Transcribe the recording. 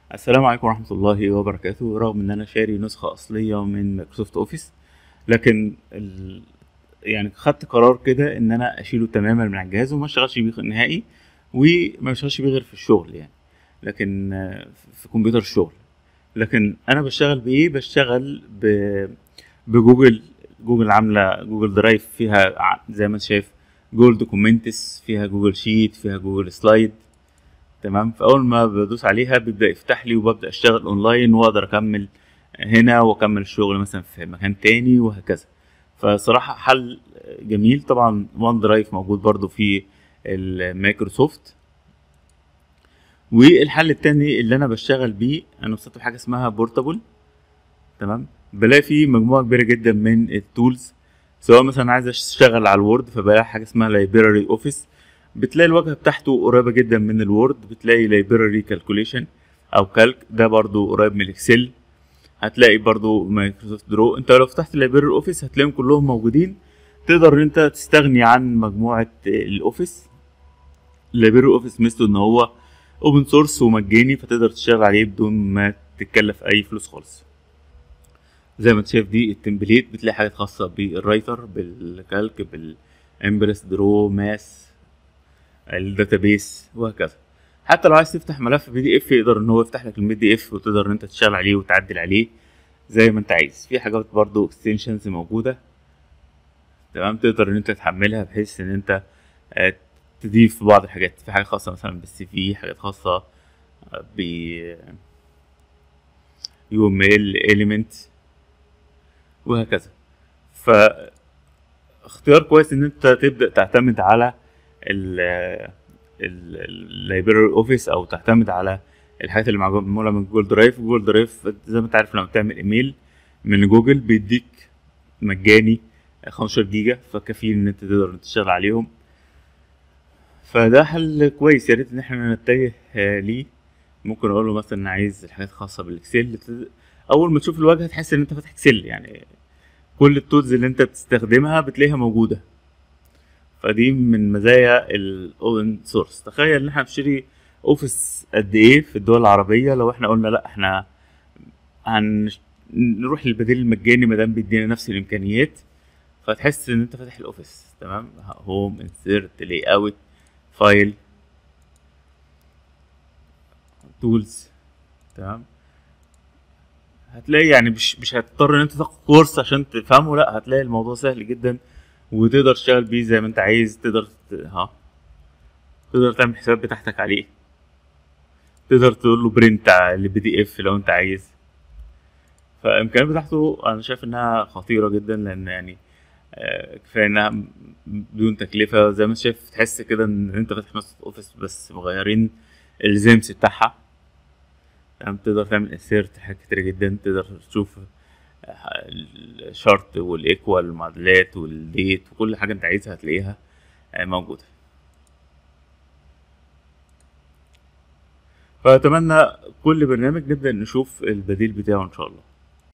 السلام عليكم ورحمة الله وبركاته رغم ان انا شاري نسخة اصلية من مايكروسوفت اوفيس لكن ال... يعني خدت قرار كده ان انا اشيله تماما من على الجهاز وما اشتغلش بيه نهائي وما اشتغلش بيه غير في الشغل يعني لكن آه، في كمبيوتر الشغل لكن انا بشتغل بايه بشتغل ب... بجوجل جوجل عاملة جوجل درايف فيها ع- زي ما انت شايف جوجل دوكومنتس فيها جوجل شيت فيها جوجل سلايد تمام فاول ما بدوس عليها بيبدا يفتح لي وببدا اشتغل اونلاين واقدر اكمل هنا واكمل الشغل مثلا في مكان تاني وهكذا فصراحه حل جميل طبعا وان درايف موجود برضو في المايكروسوفت والحل التاني اللي انا بشتغل بيه انا بستخدم حاجه اسمها بورتابل تمام بلاقي فيه مجموعه كبيره جدا من التولز سواء مثلا عايز اشتغل على الوورد فبلاقي حاجه اسمها لايبراري اوفيس بتلاقي الواجهه بتاعته قريبه جدا من الوورد بتلاقي لايبراري كالكوليشن او كالك ده برضو قريب من الاكسل هتلاقي برضو مايكروسوفت درو انت لو فتحت لايبراري اوفيس هتلاقيهم كلهم موجودين تقدر ان انت تستغني عن مجموعه الاوفيس لايبراري اوفيس مثله ان هو اوبن سورس ومجاني فتقدر تشتغل عليه بدون ما تتكلف اي فلوس خالص زي ما انت شايف دي التمبليت بتلاقي حاجات خاصه بالرايتر بالكالك بالامبرس درو ماس الداتابيس وهكذا حتى لو عايز تفتح ملف بي دي اف يقدر ان هو يفتح لك البي دي اف وتقدر ان انت تشتغل عليه وتعدل عليه زي ما انت عايز في حاجات برضو اكستنشنز موجوده تمام تقدر ان انت تحملها بحيث ان انت آه، تضيف بعض الحاجات في حاجات خاصه مثلا بالسي في حاجات خاصه ب يو ام ال اليمنت وهكذا ف اختيار كويس ان انت تبدا تعتمد على اللايبراري اوفيس او تعتمد على الحاجات اللي معموله من جوجل درايف جوجل درايف زي ما انت عارف لما بتعمل ايميل من جوجل بيديك مجاني 15 جيجا فكفيل ان انت تقدر تشتغل عليهم فده حل كويس يا ريت ان احنا نتجه آه، ليه ممكن اقول له مثلا انا عايز الحاجات الخاصه بالاكسل ت- اول ما تشوف الواجهه تحس ان انت فاتح اكسل يعني كل التولز اللي انت بتستخدمها بتلاقيها موجوده فدي من مزايا الاوبن سورس تخيل ان احنا بنشتري اوفيس قد ايه في الدول العربيه لو احنا قلنا لا احنا هنروح للبديل المجاني ما دام بيدينا نفس الامكانيات فتحس ان انت فاتح الاوفيس تمام هوم انسيرت لاي اوت فايل تولز تمام هتلاقي يعني مش مش هتضطر ان انت تاخد كورس عشان تفهمه لا هتلاقي الموضوع سهل جدا وتقدر تشتغل بيه زي ما انت عايز تقدر ت... ها تقدر تعمل حساب بتاعتك عليه تقدر تقول له برنت للبي دي اف لو انت عايز فالامكانيات بتاعته انا شايف انها خطيره جدا لان يعني آه، كفايه انها م- بدون تكلفه زي ما انت شايف تحس كده ان انت فاتح نص اوفيس بس مغيرين الزيمس بتاعها تمام تقدر تعمل انسيرت حاجات كتير جدا تقدر تشوف الشرط والايكوال المعادلات والديت وكل حاجه انت عايزها هتلاقيها آه، موجوده فأتمنى كل برنامج نبدأ نشوف البديل بتاعه إن شاء الله